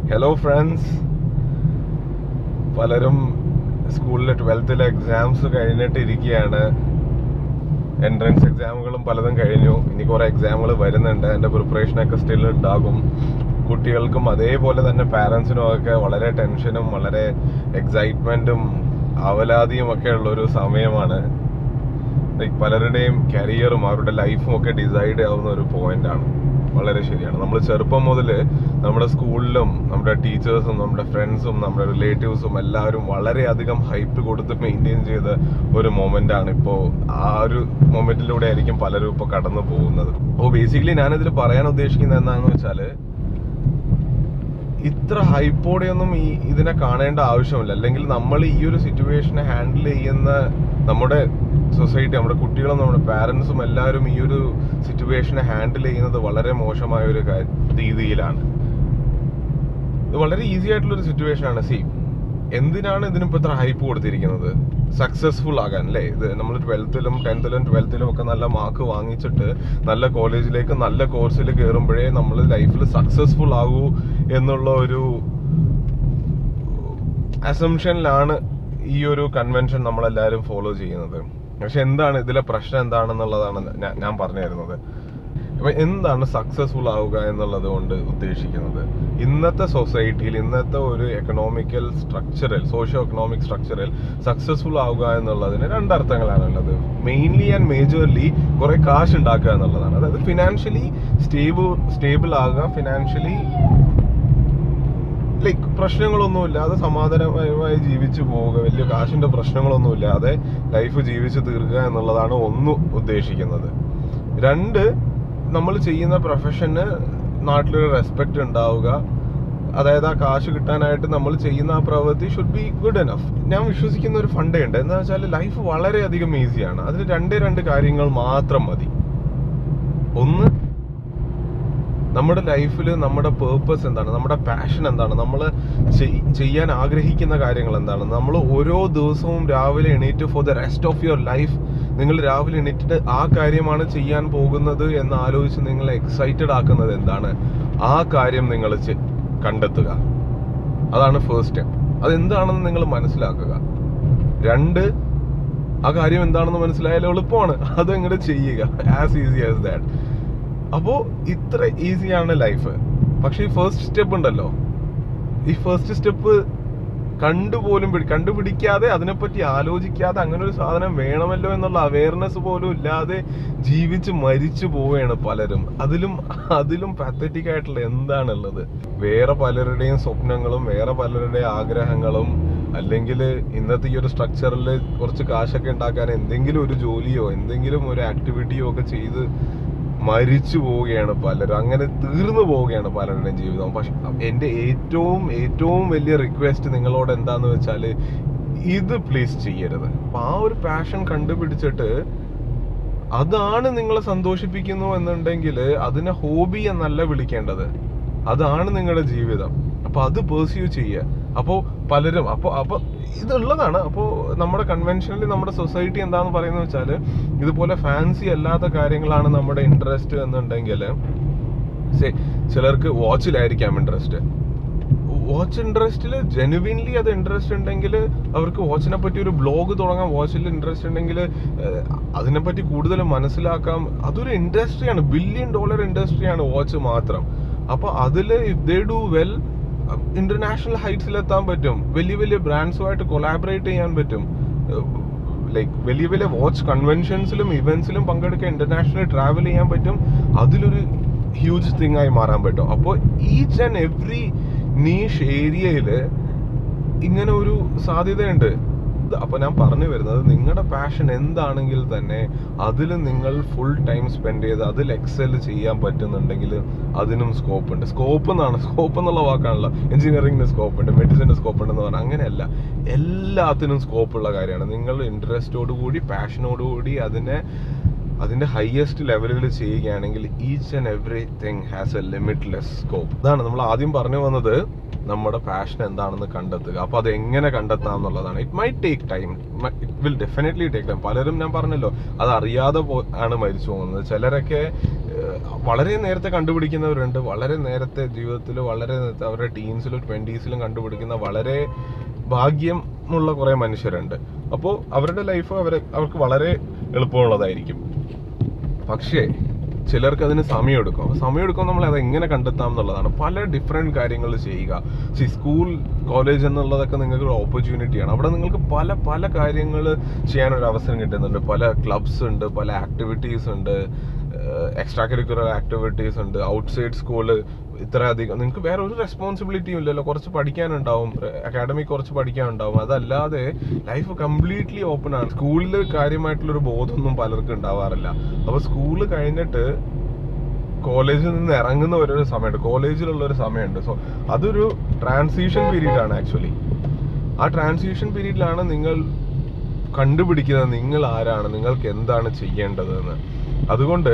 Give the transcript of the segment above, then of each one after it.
hello friends പലരും സ്കൂളിലെ ട്വൽത്തിലെ exams കഴിഞ്ഞിട്ട് ഇരിക്കുകയാണ് എൻട്രൻസ് എക്സാമുകളും പലതും കഴിഞ്ഞു ഇനി കുറേ എക്സാമുകൾ വരുന്നുണ്ട് എൻ്റെ പ്രിപ്പറേഷനൊക്കെ സ്റ്റിൽ ഉണ്ടാകും കുട്ടികൾക്കും അതേപോലെ തന്നെ പാരൻസിനും ഒക്കെ വളരെ ടെൻഷനും വളരെ എക്സൈറ്റ്മെൻറ്റും അവലാതിയും ഒക്കെ ഉള്ളൊരു സമയമാണ് ലൈക്ക് പലരുടെയും കരിയറും അവരുടെ ലൈഫും ഒക്കെ ഡിസൈഡ് ആവുന്ന ഒരു പോയിന്റാണ് വളരെ ശരിയാണ് നമ്മൾ ചെറുപ്പം മുതൽ നമ്മുടെ സ്കൂളിലും നമ്മുടെ ടീച്ചേഴ്സും നമ്മുടെ ഫ്രണ്ട്സും നമ്മുടെ റിലേറ്റീവ്സും എല്ലാവരും വളരെയധികം ഹൈപ്പ് കൊടുത്ത് മെയിൻറ്റെയിൻ ചെയ്ത ഒരു മൊമെന്റ് ആണ് ഇപ്പോൾ ആ ഒരു മൊമെന്റിലൂടെ ആയിരിക്കും പലരും ഇപ്പോൾ കടന്നു പോകുന്നത് അപ്പോൾ ബേസിക്കലി ഞാനിതിൽ പറയാൻ ഉദ്ദേശിക്കുന്നത് എന്താണെന്ന് വെച്ചാൽ ഇത്ര ഹൈപ്പോടെയൊന്നും ഈ ഇതിനെ കാണേണ്ട ആവശ്യമില്ല അല്ലെങ്കിൽ നമ്മൾ ഈ ഒരു സിറ്റുവേഷനെ ഹാൻഡിൽ ചെയ്യുന്ന നമ്മുടെ സൊസൈറ്റി നമ്മുടെ കുട്ടികളും നമ്മുടെ പാരൻസും എല്ലാവരും ഈ ഒരു സിറ്റുവേഷനെ ഹാൻഡിൽ ചെയ്യുന്നത് വളരെ മോശമായ ഒരു കാ- രീതിയിലാണ് ഇത് വളരെ ഈസി ആയിട്ടുള്ള ഒരു സിറ്റുവേഷൻ ആണ് സി എന്തിനാണ് ഇതിനിപ്പോ ഇത്ര ഹൈപ്പ് കൊടുത്തിരിക്കുന്നത് സക്സസ്ഫുൾ ആകാൻ അല്ലേ ഇത് നമ്മൾ ട്വൽത്തിലും ടെൻത്തിലും ട്വൽത്തിലും ഒക്കെ നല്ല മാർക്ക് വാങ്ങിച്ചിട്ട് നല്ല കോളേജിലേക്ക് നല്ല കോഴ്സിൽ കയറുമ്പോഴേ നമ്മൾ ലൈഫിൽ സക്സസ്ഫുൾ ആകൂ എന്നുള്ള ഒരു അസംഷനിലാണ് ഈ ഒരു കൺവെൻഷൻ നമ്മളെല്ലാവരും ഫോളോ ചെയ്യുന്നത് പക്ഷെ എന്താണ് ഇതിലെ പ്രശ്നം എന്താണെന്നുള്ളതാണ് ഞാൻ- ഞാൻ പറഞ്ഞു തരുന്നത് അപ്പൊ എന്താണ് സക്സസ്ഫുൾ ആവുക എന്നുള്ളത് കൊണ്ട് ഉദ്ദേശിക്കുന്നത് ഇന്നത്തെ സൊസൈറ്റിയിൽ ഇന്നത്തെ ഒരു എക്കണോമിക്കൽ സ്ട്രക്ചറിൽ സോഷ്യോ എക്കണോമിക് സ്ട്രക്ചറിൽ സക്സസ്ഫുൾ ആവുക എന്നുള്ളതിന് രണ്ടർത്ഥങ്ങളാണുള്ളത് മെയിൻലി ആൻഡ് മേജർലി കുറെ കാശ് ഉണ്ടാക്കുക എന്നുള്ളതാണ് അതായത് ഫിനാൻഷ്യലി സ്റ്റേബിൾ സ്റ്റേബിൾ ആകുക ഫിനാൻഷ്യലി ലൈക്ക് പ്രശ്നങ്ങളൊന്നും ഇല്ലാതെ സമാധാനപരമായി ജീവിച്ചു പോവുക വലിയ കാശിന്റെ പ്രശ്നങ്ങളൊന്നും ഇല്ലാതെ ലൈഫ് ജീവിച്ചു തീർക്കുക എന്നുള്ളതാണ് ഒന്ന് ഉദ്ദേശിക്കുന്നത് രണ്ട് നമ്മൾ ചെയ്യുന്ന പ്രൊഫഷന് നാട്ടിലൊരു റെസ്പെക്ട് ഉണ്ടാവുക അതായത് ആ കാശ് കിട്ടാനായിട്ട് നമ്മൾ ചെയ്യുന്ന ആ പ്രവൃത്തി ഷുഡ് ബി ഗുഡ് എനഫ് ഞാൻ വിശ്വസിക്കുന്ന ഒരു ഫണ്ടേ ഉണ്ട് എന്താ വെച്ചാൽ ലൈഫ് വളരെയധികം ഈസിയാണ് അതിന് രണ്ടേ രണ്ട് കാര്യങ്ങൾ മാത്രം മതി ഒന്ന് നമ്മുടെ ലൈഫിൽ നമ്മുടെ പേർപ്പസ് എന്താണ് നമ്മുടെ പാഷൻ എന്താണ് നമ്മൾ ചെയ്യാൻ ആഗ്രഹിക്കുന്ന കാര്യങ്ങൾ എന്താണ് നമ്മൾ ഓരോ ദിവസവും രാവിലെ എണീറ്റ് for the rest of your life നിങ്ങൾ രാവിലെ എണീറ്റിട്ട് ആ കാര്യമാണ് ചെയ്യാൻ പോകുന്നത് എന്ന് ആലോചിച്ച് നിങ്ങളെ എക്സൈറ്റഡ് ആക്കുന്നത് എന്താണ് ആ കാര്യം നിങ്ങൾ കണ്ടെത്തുക അതാണ് ഫസ്റ്റ് സ്റ്റെപ്പ് അതെന്താണെന്ന് നിങ്ങൾ മനസ്സിലാക്കുക രണ്ട് ആ കാര്യം എന്താണെന്ന് മനസ്സിലായാലും എളുപ്പമാണ് അത് അങ്ങോട്ട് ചെയ്യുക ആസ് ഈസി ആസ് ദാറ്റ് അപ്പോ ഇത്ര ഈസിയാണ് ലൈഫ് പക്ഷെ ഈ ഫസ്റ്റ് സ്റ്റെപ്പ് ഉണ്ടല്ലോ ഈ ഫസ്റ്റ് സ്റ്റെപ്പ് കണ്ടുപോലും പിടി കണ്ടുപിടിക്കാതെ അതിനെപ്പറ്റി ആലോചിക്കാതെ അങ്ങനെ ഒരു സാധനം വേണമല്ലോ എന്നുള്ള അവയർനെസ് പോലും ഇല്ലാതെ ജീവിച്ച് മരിച്ചു പോവുകയാണ് പലരും അതിലും അതിലും പാത്തറ്റിക് ആയിട്ടുള്ള എന്താണുള്ളത് വേറെ പലരുടെയും സ്വപ്നങ്ങളും വേറെ പലരുടെ ആഗ്രഹങ്ങളും അല്ലെങ്കിൽ ഇന്നത്തെ ഈ ഒരു സ്ട്രക്ചറിൽ കുറച്ച് കാശൊക്കെ ഉണ്ടാക്കാൻ എന്തെങ്കിലും ഒരു ജോലിയോ എന്തെങ്കിലും ഒരു ആക്ടിവിറ്റിയോ ഒക്കെ ചെയ്ത് മരിച്ചു പോവുകയാണ് പലരും അങ്ങനെ തീർന്നു പോവുകയാണ് പലരുടെയും ജീവിതം പക്ഷെ എൻ്റെ ഏറ്റവും ഏറ്റവും വലിയ റിക്വസ്റ്റ് നിങ്ങളോട് എന്താന്ന് വെച്ചാൽ ഇത് പ്ലീസ് ചെയ്യരുത് അപ്പൊ ആ ഒരു പാഷൻ കണ്ടുപിടിച്ചിട്ട് അതാണ് നിങ്ങളെ സന്തോഷിപ്പിക്കുന്നു എന്നുണ്ടെങ്കിൽ അതിനെ ഹോബി എന്നല്ല വിളിക്കേണ്ടത് അതാണ് നിങ്ങളുടെ ജീവിതം അപ്പൊ അത് പേഴ്സ്യൂ ചെയ്യുക അപ്പോ പലരും അപ്പൊ അപ്പൊ ഇതുള്ളതാണ് അപ്പോ നമ്മുടെ കൺവെൻഷനലി നമ്മുടെ സൊസൈറ്റി എന്താന്ന് പറയുന്നത് വെച്ചാൽ ഇതുപോലെ ഫാൻസി അല്ലാത്ത കാര്യങ്ങളാണ് നമ്മുടെ ഇൻട്രസ്റ്റ് എന്നുണ്ടെങ്കിൽ ചിലർക്ക് വാച്ചിലായിരിക്കാം ഇൻട്രസ്റ്റ് വാച്ച് ഇൻട്രസ്റ്റിൽ ജെനുവിൻലി അത് ഇൻട്രസ്റ്റ് ഉണ്ടെങ്കിൽ അവർക്ക് വാച്ചിനെ പറ്റി ഒരു ബ്ലോഗ് തുടങ്ങാം വാച്ചിൽ ഇൻട്രസ്റ്റ് ഉണ്ടെങ്കിൽ അതിനെപ്പറ്റി കൂടുതൽ മനസ്സിലാക്കാം അതൊരു ഇൻഡസ്ട്രിയാണ് ബില്യൺ ഡോളർ ഇൻഡസ്ട്രിയാണ് വാച്ച് മാത്രം അപ്പൊ അതിൽ if they do well international ഹൈറ്റ്സിൽ എത്താൻ പറ്റും വലിയ വലിയ ബ്രാൻഡ്സുമായിട്ട് കൊളാബറേറ്റ് ചെയ്യാൻ പറ്റും ലൈക്ക് വലിയ വലിയ വാച്ച് കൺവെൻഷൻസിലും ഇവന്റ്സിലും പങ്കെടുക്കാൻ ഇന്റർനാഷണൽ ട്രാവൽ ചെയ്യാൻ പറ്റും അതിലൊരു ഹ്യൂജ് തിങ് ആയി മാറാൻ പറ്റും അപ്പോൾ ഈച്ച് ആൻഡ് എവറി നീഷ് ഏരിയയിൽ ഇങ്ങനെ ഒരു സാധ്യതയുണ്ട് അപ്പൊ ഞാൻ പറഞ്ഞു വരുന്നത് നിങ്ങളുടെ പാഷൻ എന്താണെങ്കിൽ തന്നെ അതിൽ നിങ്ങൾ ഫുൾ ടൈം സ്പെൻഡ് ചെയ്ത് അതിൽ എക്സൽ ചെയ്യാൻ പറ്റുന്നുണ്ടെങ്കിൽ അതിനും സ്കോപ്പ് ഉണ്ട് സ്കോപ്പ് എന്നാണ് സ്കോപ്പ് എന്നുള്ള വാക്കാണല്ലോ എഞ്ചിനീയറിംഗിന് സ്കോപ്പ് ഉണ്ട് മെഡിസിന് സ്കോപ്പ് ഉണ്ടെന്ന് പറഞ്ഞാൽ അങ്ങനെയല്ല എല്ലാത്തിനും സ്കോപ്പ് ഉള്ള കാര്യമാണ് നിങ്ങൾ ഇൻട്രസ്റ്റോട് കൂടി പാഷനോട് കൂടി അതിനെ അതിന്റെ ഹയസ്റ്റ് ലെവലുകൾ ചെയ്യുകയാണെങ്കിൽ each and everything has a limitless scope ഇതാണ് നമ്മൾ ആദ്യം പറഞ്ഞു വന്നത് നമ്മുടെ പാഷൻ എന്താണെന്ന് കണ്ടെത്തുക അപ്പൊ അത് എങ്ങനെ കണ്ടെത്താം എന്നുള്ളതാണ് it may take time it will definitely take time പലരും ഞാൻ പറഞ്ഞല്ലോ അത് അറിയാതെ പോ- ആണ് മരിച്ചു പോകുന്നത് ചിലരൊക്കെ ഏഹ്, വളരെ നേരത്തെ കണ്ടുപിടിക്കുന്നവരുണ്ട് വളരെ നേരത്തെ ജീവിതത്തിൽ വളരെ നേരത്തെ അവരുടെ ടീൻസിലും ട്വൻറ്റീസിലും കണ്ടുപിടിക്കുന്ന വളരെ ഭാഗ്യമുള്ള കുറേ മനുഷ്യരുണ്ട് അപ്പോൾ അവരുടെ ലൈഫ് അവരെ അവർക്ക് വളരെ എളുപ്പമുള്ളതായിരിക്കും പക്ഷേ ചിലർക്ക് അതിന് സമയമെടുക്കും അപ്പോൾ സമയമെടുക്കും നമ്മൾ അത് എങ്ങനെ കണ്ടെത്താം എന്നുള്ളതാണ് പല ഡിഫറെൻറ്റ് കാര്യങ്ങൾ ചെയ്യുക സി സ്കൂൾ കോളേജ് എന്നുള്ളതൊക്കെ നിങ്ങൾക്ക് ഒരു ഓപ്പർച്യൂണിറ്റിയാണ് അവിടെ നിങ്ങൾക്ക് പല പല കാര്യങ്ങൾ ചെയ്യാനൊരു അവസരം കിട്ടുന്നുണ്ട് പല ക്ലബ്സ് ഉണ്ട് പല ആക്ടിവിറ്റീസ് ഉണ്ട് എക്സ്ട്രാ കരിക്കുലർ ആക്ടിവിറ്റീസ് ഉണ്ട് ഔട്ട്സൈഡ് സ്കൂള് ഇത്ര അധികം നിങ്ങൾക്ക് വേറെ ഒരു റെസ്പോൺസിബിലിറ്റിയും ഇല്ലല്ലോ കുറച്ച് പഠിക്കാനുണ്ടാവും അക്കാഡമിക് കുറച്ച് പഠിക്കാനുണ്ടാവും അതല്ലാതെ ലൈഫ് കംപ്ലീറ്റ്ലി ഓപ്പൺ ആണ് സ്കൂളിൽ കാര്യമായിട്ടുള്ളൊരു ബോധമൊന്നും പലർക്കും ഉണ്ടാവാറില്ല അപ്പോൾ സ്കൂള് കഴിഞ്ഞിട്ട് കോളേജിൽ നിന്ന് ഇറങ്ങുന്ന ഒരു സമയമുണ്ട് കോളേജിലുള്ള ഒരു സമയമുണ്ട് സോ അതൊരു ട്രാൻസിഷൻ പീരീഡ് ആണ് ആക്ച്വലി ആ ട്രാൻസിഷൻ പീരീഡിലാണ് നിങ്ങൾ കണ്ടുപിടിക്കുന്നത് നിങ്ങൾ ആരാണ് നിങ്ങൾക്ക് എന്താണ് ചെയ്യേണ്ടതെന്ന് അതുകൊണ്ട്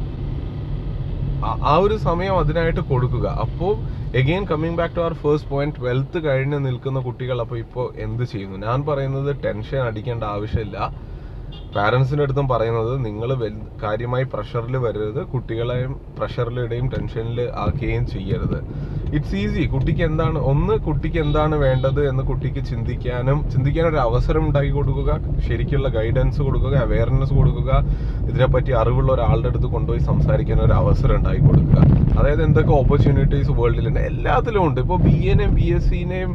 ആ- ആ ഒരു സമയം അതിനായിട്ട് കൊടുക്കുക അപ്പോൾ again coming back to our first point twelfth കഴിഞ്ഞ് നിൽക്കുന്ന കുട്ടികൾ അപ്പോൾ ഇപ്പോൾ എന്ത് ചെയ്യുന്നു ഞാൻ പറയുന്നത് ടെൻഷൻ അടിക്കേണ്ട ആവശ്യമില്ല പാരൻസിൻ്റെ അടുത്തും പറയുന്നത് നിങ്ങൾ കാര്യമായി പ്രഷറിൽ വരരുത് കുട്ടികളെയും പ്രഷറിലിടുകയും ടെൻഷനിൽ ആക്കുകയും ചെയ്യരുത് ഇറ്റ്സ് ഈസി കുട്ടിക്ക് എന്താണ് ഒന്ന് കുട്ടിക്ക് എന്താണ് വേണ്ടത് എന്ന് കുട്ടിക്ക് ചിന്തിക്കാനും ചിന്തിക്കാൻ ഒരു അവസരം ഉണ്ടാക്കി കൊടുക്കുക ശരിക്കുള്ള ഗൈഡൻസ് കൊടുക്കുക അവയർനെസ് കൊടുക്കുക ഇതിനെപ്പറ്റി അറിവുള്ള ഒരാളുടെ അടുത്ത് കൊണ്ടുപോയി സംസാരിക്കാൻ ഒരു അവസരം ഉണ്ടാക്കി കൊടുക്കുക അതായത് എന്തൊക്കെ ഓപ്പർച്യൂണിറ്റീസ് വേൾഡിലുണ്ട് എല്ലാത്തിലും ഉണ്ട് ഇപ്പോൾ ബി എനെയും ബി എസ് സിനെയും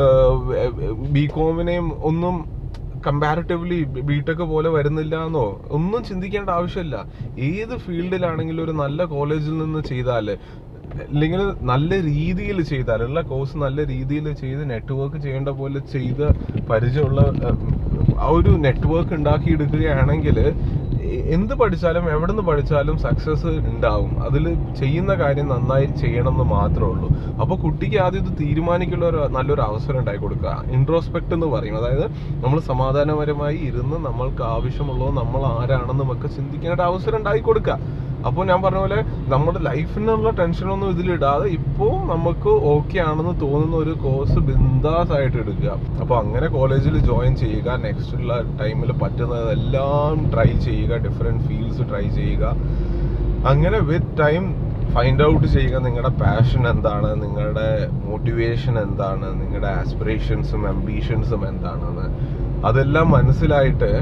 ബി കോമിനെയും ഒന്നും കമ്പാരിറ്റീവ്ലി ബിടെക് പോലെ വരുന്നില്ല എന്നോ ഒന്നും ചിന്തിക്കേണ്ട ആവശ്യമില്ല ഏത് ഫീൽഡിലാണെങ്കിലും ഒരു നല്ല കോളേജിൽ നിന്ന് ചെയ്താൽ അല്ലെങ്കിൽ നല്ല രീതിയിൽ ചെയ്താൽ ഉള്ള കോഴ്സ് നല്ല രീതിയിൽ ചെയ്ത് നെറ്റ്വർക്ക് ചെയ്യേണ്ട പോലെ ചെയ്ത് പരിചയമുള്ള ഏഹ്, ആ ഒരു നെറ്റ്വർക്ക് ഉണ്ടാക്കിയെടുക്കുകയാണെങ്കിൽ എന്ത് പഠിച്ചാലും എവിടെ നിന്ന് പഠിച്ചാലും സക്സസ് ഉണ്ടാവും അതിൽ ചെയ്യുന്ന കാര്യം നന്നായി ചെയ്യണം എന്ന് മാത്രമേ ഉള്ളൂ അപ്പോൾ കുട്ടിക്ക് ആദ്യം ഇത് തീരുമാനിക്കുള്ള ഒരു നല്ലൊരു അവസരം ഉണ്ടായി കൊടുക്കുക ഇൻട്രോസ്പെക്ട് എന്ന് പറയും അതായത് നമ്മൾ സമാധാനപരമായി ഇരുന്ന് നമ്മൾക്ക് ആവശ്യമുള്ളത് നമ്മൾ ആരാണെന്നും ഒക്കെ ചിന്തിക്കാൻ ഒരു അവസരം ഉണ്ടായി കൊടുക്കുക അപ്പോൾ ഞാൻ പറഞ്ഞ പോലെ നമ്മുടെ ലൈഫിനുള്ള ടെൻഷനൊന്നും ഇതിലിടാതെ ഇപ്പോൾ നമുക്ക് ഓക്കെ ആണെന്ന് തോന്നുന്ന ഒരു കോഴ്സ് ബിന്ദാസ് ആയിട്ട് എടുക്കുക അപ്പോൾ അങ്ങനെ കോളേജിൽ ജോയിൻ ചെയ്യുക നെക്സ്റ്റ് ഉള്ള ടൈമിൽ പറ്റുന്നതെല്ലാം ട്രൈ ചെയ്യുക ഡിഫറെൻറ്റ് ഫീൽഡ്സ് ട്രൈ ചെയ്യുക അങ്ങനെ വിത്ത് ടൈം ഫൈൻഡ് ഔട്ട് ചെയ്യുക നിങ്ങളുടെ പാഷൻ എന്താണ് നിങ്ങളുടെ മോട്ടിവേഷൻ എന്താണ് നിങ്ങളുടെ ആസ്പിറേഷൻസും അംബീഷൻസും എന്താണെന്ന് അതെല്ലാം മനസ്സിലായിട്ട്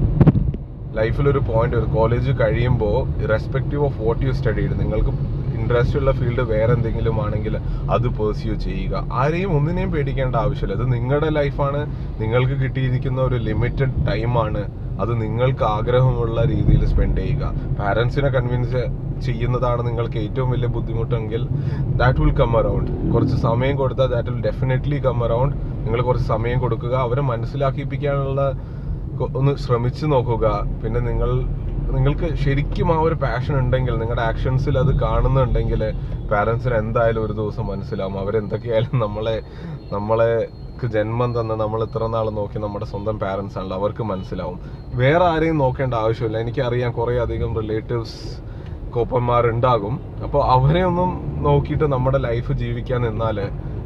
ലൈഫിൽ ഒരു പോയിന്റ് ഒരു കോളേജ് കഴിയുമ്പോൾ respective of what you studied നിങ്ങൾക്ക് ഇൻട്രസ്റ്റ് ഉള്ള ഫീൽഡ് വേറെ എന്തെങ്കിലും ആണെങ്കിൽ അത് പെർസ്യൂ ചെയ്യുക ആരെയും ഒന്നിനെയും പേടിക്കേണ്ട ആവശ്യമില്ല ഇത് നിങ്ങളുടെ ലൈഫാണ് നിങ്ങൾക്ക് കിട്ടിയിരിക്കുന്ന ഒരു ലിമിറ്റഡ് ടൈമാണ് അത് നിങ്ങൾക്ക് ആഗ്രഹമുള്ള രീതിയിൽ സ്പെൻഡ് ചെയ്യുക പാരൻസിനെ കൺവിൻസ് ചെയ്യുന്നതാണ് നിങ്ങൾക്ക് ഏറ്റവും വലിയ ബുദ്ധിമുട്ടെങ്കിൽ ദാറ്റ് വിൽ കം അറൗണ്ട് കുറച്ച് സമയം കൊടുത്താൽ that will definitely come around നിങ്ങൾ കുറച്ച് സമയം കൊടുക്കുക അവരെ മനസ്സിലാക്കിപ്പിക്കാനുള്ള കൊ- ഒന്ന് ശ്രമിച്ചു നോക്കുക പിന്നെ നിങ്ങൾ നിങ്ങൾക്ക് ശരിക്കും ആ ഒരു പാഷൻ ഉണ്ടെങ്കിൽ നിങ്ങളുടെ ആക്ഷൻസിൽ അത് കാണുന്നുണ്ടെങ്കിൽ പാരൻസിന് എന്തായാലും ഒരു ദിവസം മനസ്സിലാവും അവരെന്തൊക്കെയായാലും നമ്മളെ നമ്മളെ ക്ക് ജന്മം തന്ന് നമ്മൾ ഇത്ര നാൾ നോക്കി നമ്മുടെ സ്വന്തം പാരൻസ് ആണല്ലോ അവർക്ക് മനസ്സിലാവും വേറെ ആരെയും നോക്കേണ്ട ആവശ്യമില്ല എനിക്കറിയാം കുറേ അധികം റിലേറ്റീവ്സ് കോപ്പന്മാരുണ്ടാകും അപ്പോൾ അവരെ ഒന്നും നോക്കിയിട്ട് നമ്മുടെ ലൈഫ് ജീവിക്കാൻ നിന്നാൽ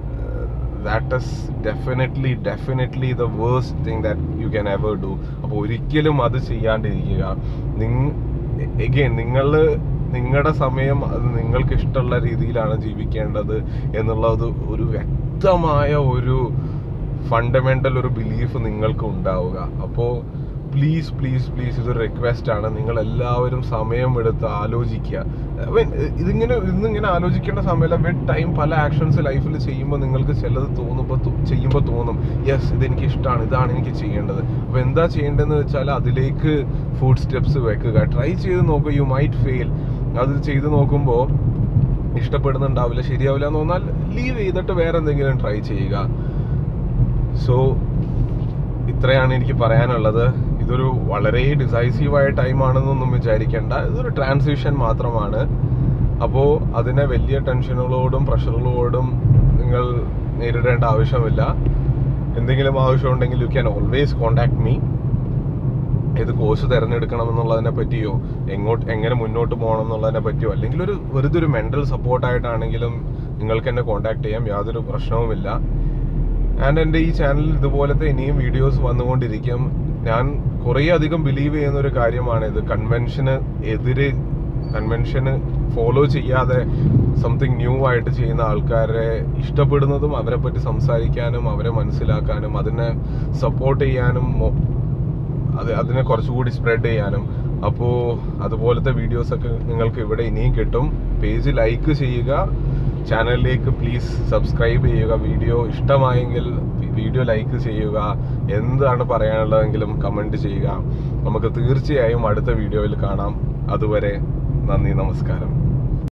that is definitely definitely the worst thing that you can ever do അപ്പോൾ ഒരിക്കലും അത് ചെയ്യാണ്ടിരിക്കുക നിങ് എഗെയിൻ നിങ്ങൾ നിങ്ങളുടെ സമയം അത് നിങ്ങൾക്ക് ഇഷ്ടമുള്ള രീതിയിലാണ് ജീവിക്കേണ്ടത് എന്നുള്ളത് ഒരു വ്യക്തമായ ഒരു ഫണ്ടമെന്റൽ ഒരു ബിലീഫ് നിങ്ങൾക്ക് ഉണ്ടാവുക അപ്പോൾ പ്ലീസ് പ്ലീസ് പ്ലീസ് ഇതൊരു റിക്വസ്റ്റ് ആണ് നിങ്ങൾ എല്ലാവരും സമയം എടുത്ത് ആലോചിക്കുക I mean, ഇതിങ്ങനെ ഇന്നിങ്ങനെ ആലോചിക്കേണ്ട സമയമല്ല വിത്ത് ടൈം പല ആക്ഷൻസ് ലൈഫിൽ ചെയ്യുമ്പോൾ നിങ്ങൾക്ക് ചിലത് തോന്നുമ്പോൾ ചെയ്യുമ്പോൾ തോന്നും യെസ് ഇതെനിക്ക് ഇഷ്ടമാണ് ഇതാണ് എനിക്ക് ചെയ്യേണ്ടത് അപ്പോൾ എന്താ ചെയ്യേണ്ടതെന്ന് വെച്ചാൽ അതിലേക്ക് ഫുഡ് സ്റ്റെപ്സ് വെക്കുക ട്രൈ ചെയ്ത് നോക്കുക യു മൈറ്റ് ഫെയിൽ അത് ചെയ്ത് നോക്കുമ്പോൾ ഇഷ്ടപ്പെടുന്നുണ്ടാവില്ല ശരിയാവില്ല എന്ന് തോന്നാൽ ലീവ് ചെയ്തിട്ട് വേറെ എന്തെങ്കിലും ട്രൈ ചെയ്യുക സോ ഇത്രയാണ് എനിക്ക് പറയാനുള്ളത് ഇതൊരു വളരെ ഡിസൈസീവായ ടൈമാണെന്നൊന്നും വിചാരിക്കേണ്ട ഇതൊരു ട്രാൻസിഷൻ മാത്രമാണ് അപ്പോൾ അതിനെ വലിയ ടെൻഷനുകളോടും പ്രഷറുകളോടും നിങ്ങൾ നേരിടേണ്ട ആവശ്യമില്ല എന്തെങ്കിലും ആവശ്യമുണ്ടെങ്കിൽ you can always contact me ഏത് കോഴ്സ് തിരഞ്ഞെടുക്കണം എന്നുള്ളതിനെ പറ്റിയോ എങ്ങോട്ട് എങ്ങനെ മുന്നോട്ട് പോകണം എന്നുള്ളതിനെ പറ്റിയോ അല്ലെങ്കിൽ ഒരു വെറുതെ ഒരു മെന്റൽ സപ്പോർട്ടായിട്ടാണെങ്കിലും നിങ്ങൾക്ക് എന്നെ കോണ്ടാക്ട് ചെയ്യാം യാതൊരു പ്രശ്നവുമില്ല ആൻഡ് എൻ്റെ ഈ ചാനലിൽ ഇതുപോലത്തെ ഇനിയും വീഡിയോസ് വന്നുകൊണ്ടിരിക്കും ഞാൻ കുറേ അധികം ബിലീവ് ചെയ്യുന്ന ഒരു കാര്യമാണ് ഇത് കൺവെൻഷന് എതിരെ കൺവെൻഷന് ഫോളോ ചെയ്യാതെ സംതിങ് ന്യൂ ആയിട്ട് ചെയ്യുന്ന ആൾക്കാരെ ഇഷ്ടപ്പെടുന്നതും അവരെ പറ്റി സംസാരിക്കാനും അവരെ മനസ്സിലാക്കാനും അതിനെ സപ്പോർട്ട് ചെയ്യാനും മൊ- അത് അതിനെ കുറച്ചുകൂടി സ്പ്രെഡ് ചെയ്യാനും അപ്പോൾ അതുപോലത്തെ വീഡിയോസൊക്കെ നിങ്ങൾക്ക് ഇവിടെ ഇനിയും കിട്ടും പേജ് ലൈക്ക് ചെയ്യുക ചാനലിലേക്ക് പ്ലീസ് സബ്സ്ക്രൈബ് ചെയ്യുക വീഡിയോ ഇഷ്ടമായെങ്കിൽ വീഡിയോ ലൈക്ക് ചെയ്യുക എന്താണ് പറയാനുള്ളതെങ്കിലും കമൻറ്റ് ചെയ്യുക നമുക്ക് തീർച്ചയായും അടുത്ത വീഡിയോയിൽ കാണാം അതുവരെ നന്ദി നമസ്കാരം